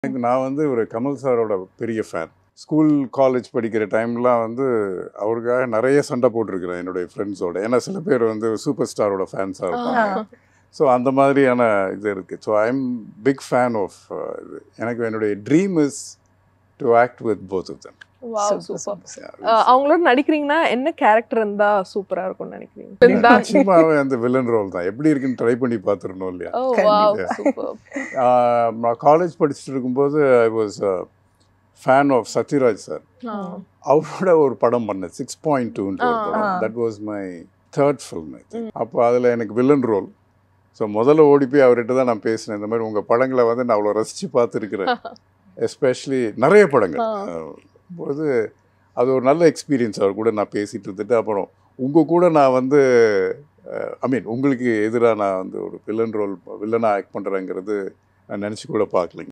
எனக்கு நான் வந்து ஒரு கமல் சாரோட பெரிய ஃபேன் ஸ்கூல் காலேஜ் படிக்கிற டைம்லாம் வந்து அவருக்காக நிறைய சண்டை போட்டிருக்கிறேன் என்னுடைய ஃப்ரெண்ட்ஸோட ஏன்னா சில பேர் வந்து சூப்பர் ஸ்டாரோட ஃபேன்ஸாக இருப்பாங்க ஸோ அந்த மாதிரியான இது இருக்குது so I am big fan of இது எனக்கு என்னுடைய dream is to act with both of them wow super அவங்களோட நடிக்கிறீங்கன்னா என்ன கேரக்டர் இருந்தா சூப்பரா இருக்கும்னு நினைக்கிறீங்க நிச்சயமாகவே அந்த வில்லன் ரோல் தான் எப்படி இருக்குன்னு ட்ரை பண்ணி பார்த்துருந்தோம் இல்லையா ஓ வாவ் சூப்பர் ஆஹ் நான் காலேஜ் படிச்சுட்டு இருக்கும்போது I was fan of Sathyaraj sir அவரோட ஒரு படம் பண்ணேன் சிக்ஸ் பாயிண்ட் டூன்ற ஒரு ஆ. படம் that was my third film அப்போ அதில் எனக்கு வில்லன் ரோல் ஸோ முதல்ல ஓடி போய் அவர்கிட்ட தான் நான் பேசினேன் இந்த மாதிரி உங்கள் படங்களை வந்து நான் அவ்வளோ ரசித்து பார்த்துருக்கிறேன் எஸ்பெஷலி நிறைய படங்கள் ஆ. அஹ், போது அது ஒரு நல்ல எக்ஸ்பீரியன்ஸ் அவர் கூட நான் பேசிட்டு இருந்துட்டு அப்புறம் உங்கள் கூட நான் வந்து ஐ மீன் உங்களுக்கு எதிராக நான் வந்து ஒரு வில்லன் ரோல் வில்லனாக ஆக்ட் பண்ணுறேங்கிறது நான் நினச்சி கூட பார்க்கலைங்க